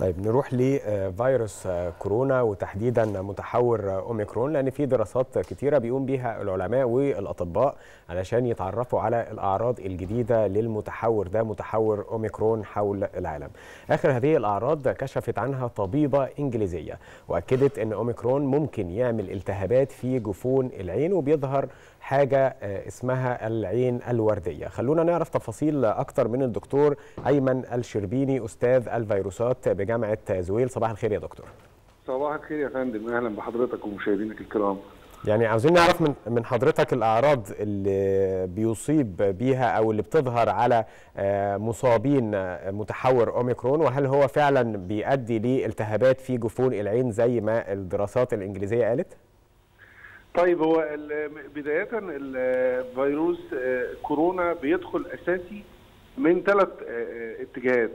طيب نروح لفيروس كورونا وتحديدا متحور اوميكرون لان في دراسات كتيره بيقوم بيها العلماء والاطباء علشان يتعرفوا على الاعراض الجديده للمتحور ده متحور اوميكرون حول العالم. اخر هذه الاعراض كشفت عنها طبيبه انجليزيه واكدت ان اوميكرون ممكن يعمل التهابات في جفون العين وبيظهر حاجه اسمها العين الورديه. خلونا نعرف تفاصيل اكتر من الدكتور ايمن الشربيني استاذ الفيروسات بجامعه زويل صباح الخير يا دكتور صباح الخير يا فندم اهلا بحضرتك ومشاهدينك الكرام يعني عاوزين نعرف من من حضرتك الاعراض اللي بيصيب بيها او اللي بتظهر على مصابين متحور اوميكرون وهل هو فعلا بيؤدي لالتهابات في جفون العين زي ما الدراسات الانجليزيه قالت؟ طيب هو بدايه الفيروس كورونا بيدخل اساسي من ثلاث اتجاهات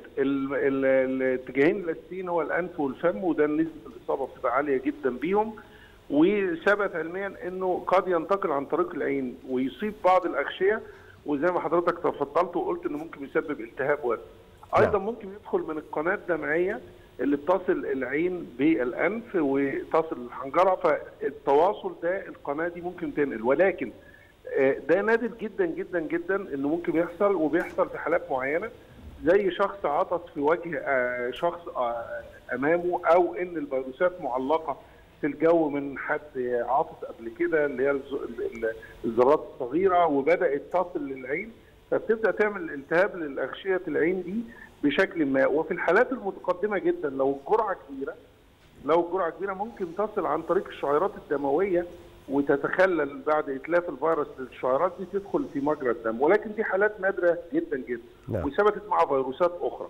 الاتجاهين الاساسيين هو الانف والفم وده نسبه الاصابه بتبقى عاليه جدا بيهم وثبت علميا انه قد ينتقل عن طريق العين ويصيب بعض الاغشيه وزي ما حضرتك تفضلت وقلت انه ممكن يسبب التهاب وزن ايضا ممكن يدخل من القناه الدمعيه اللي بتصل العين بالانف وتصل الحنجره فالتواصل ده القناه دي ممكن تنقل ولكن ده نادر جدا جدا جدا انه ممكن يحصل وبيحصل في حالات معينه زي شخص عطس في وجه شخص امامه او ان الفيروسات معلقه في الجو من حد عاطس قبل كده اللي هي الذرات الصغيره وبدات تصل للعين فبتبدا تعمل التهاب للاغشيه العين دي بشكل ما وفي الحالات المتقدمه جدا لو الجرعه كبيره لو الجرعه كبيره ممكن تصل عن طريق الشعيرات الدمويه وتتخلل بعد اتلاف الفيروس الشعيرات دي تدخل في مجرى الدم ولكن دي حالات نادره جدا جدا نعم. وثبتت مع فيروسات اخرى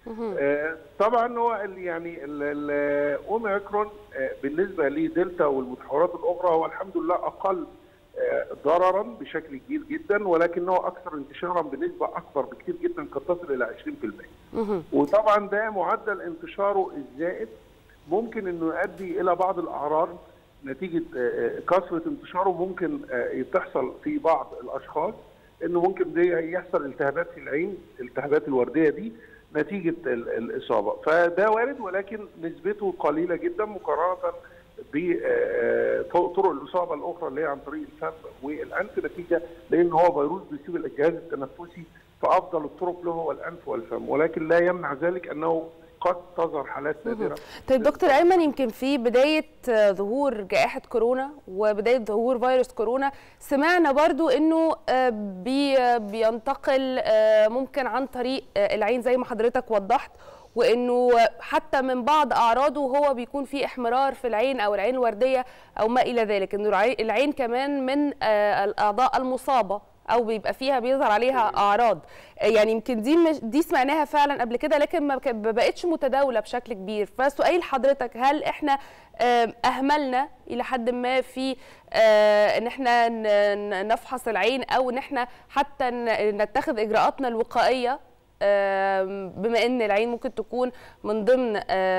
آه طبعا هو يعني الاوميكرون آه بالنسبه لدلتا والمتحورات الاخرى هو الحمد لله اقل آه ضررا بشكل كبير جدا ولكنه اكثر انتشارا بنسبه اكبر بكثير جدا قد تصل الى 20% وطبعا ده معدل انتشاره الزائد ممكن انه يؤدي الى بعض الاعراض نتيجه كثره انتشاره ممكن تحصل في بعض الاشخاص انه ممكن دي يحصل التهابات في العين الالتهابات الورديه دي نتيجه الاصابه فده وارد ولكن نسبته قليله جدا مقارنه بطرق الاصابه الاخرى اللي هي عن طريق الفم والانف نتيجه لان هو فيروس بيسيب الجهاز التنفسي فافضل الطرق له هو الانف والفم ولكن لا يمنع ذلك انه قد تظهر حالات نادره طيب دكتور ايمن يمكن في بدايه ظهور جائحه كورونا وبدايه ظهور فيروس كورونا سمعنا برضو انه بي بينتقل ممكن عن طريق العين زي ما حضرتك وضحت وانه حتى من بعض اعراضه هو بيكون في احمرار في العين او العين الورديه او ما الى ذلك انه العين كمان من الاعضاء المصابه او بيبقى فيها بيظهر عليها اعراض يعني يمكن دي مش دي سمعناها فعلا قبل كده لكن ما بقتش متداوله بشكل كبير فسؤال حضرتك هل احنا اهملنا الى حد ما في ان احنا نفحص العين او ان احنا حتى نتخذ اجراءاتنا الوقائيه بما ان العين ممكن تكون من ضمن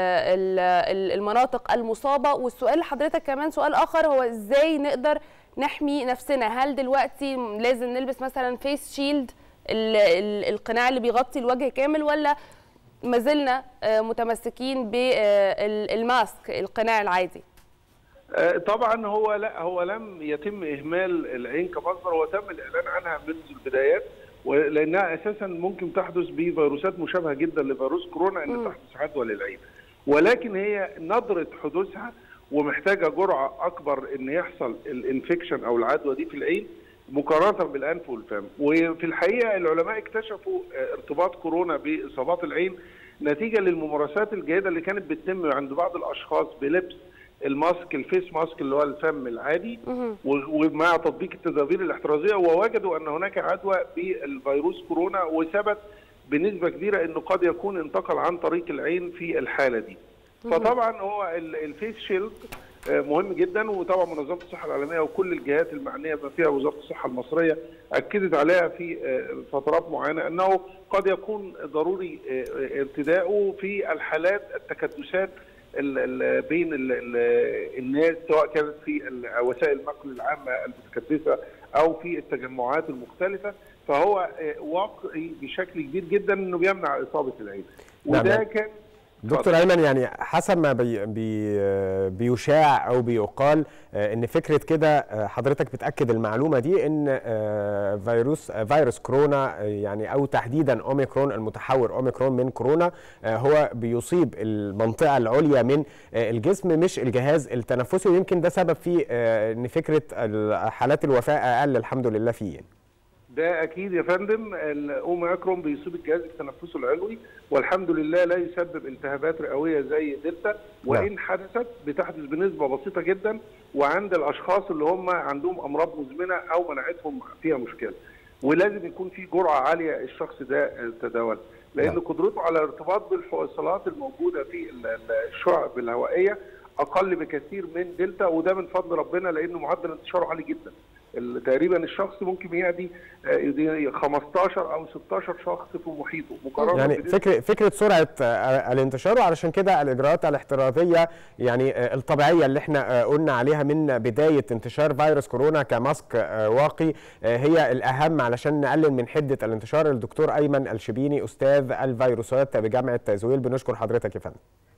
المناطق المصابه والسؤال لحضرتك كمان سؤال اخر هو ازاي نقدر نحمي نفسنا هل دلوقتي لازم نلبس مثلا فيس شيلد القناع اللي بيغطي الوجه كامل ولا ما زلنا متمسكين بالماسك القناع العادي طبعا هو لا هو لم يتم اهمال العين كمصدر هو تم الاعلان عنها منذ البدايات لانها اساسا ممكن تحدث بفيروسات مشابهه جدا لفيروس كورونا ان تحدث عدوى للعين ولكن هي ندره حدوثها ومحتاجه جرعه اكبر ان يحصل الانفكشن او العدوى دي في العين مقارنه بالانف والفم وفي الحقيقه العلماء اكتشفوا ارتباط كورونا باصابات العين نتيجه للممارسات الجيده اللي كانت بتتم عند بعض الاشخاص بلبس الماسك الفيس ماسك اللي هو الفم العادي ومع تطبيق التدابير الاحترازيه ووجدوا ان هناك عدوى بالفيروس كورونا وثبت بنسبه كبيره انه قد يكون انتقل عن طريق العين في الحاله دي. فطبعا هو الفيس شيلد مهم جدا وطبعا منظمه الصحه العالميه وكل الجهات المعنيه بما فيها وزاره الصحه المصريه اكدت عليها في فترات معينه انه قد يكون ضروري ارتداؤه في الحالات التكدسات ال ال بين ال ال الناس سواء كانت في وسائل النقل العامه المتكدسه او في التجمعات المختلفه فهو واقعي بشكل كبير جدا انه بيمنع اصابه العين وده كان دكتور ايمن يعني حسب ما بي بي بيشاع او بيقال ان فكره كده حضرتك بتاكد المعلومه دي ان فيروس فيروس كورونا يعني او تحديدا اوميكرون المتحور اوميكرون من كورونا هو بيصيب المنطقه العليا من الجسم مش الجهاز التنفسي ويمكن ده سبب في ان فكره حالات الوفاه اقل الحمد لله فيه ده اكيد يا فندم الاوميكرون بيصيب الجهاز التنفسي العلوي والحمد لله لا يسبب التهابات رئويه زي دلتا وان حدثت بتحدث بنسبه بسيطه جدا وعند الاشخاص اللي هم عندهم امراض مزمنه او مناعتهم فيها مشكله ولازم يكون في جرعه عاليه الشخص ده تداول لان قدرته على الارتباط بالفصيلات الموجوده في الشعب الهوائيه اقل بكثير من دلتا وده من فضل ربنا لانه معدل انتشاره عالي جدا تقريبا الشخص ممكن يعدي 15 او 16 شخص في محيطه مقارنه يعني فكره فكره سرعه الانتشار وعلشان كده الاجراءات الاحترازيه يعني الطبيعيه اللي احنا قلنا عليها من بدايه انتشار فيروس كورونا كماسك واقي هي الاهم علشان نقلل من حده الانتشار الدكتور ايمن الشبيني استاذ الفيروسات بجامعه زويل بنشكر حضرتك يا فندم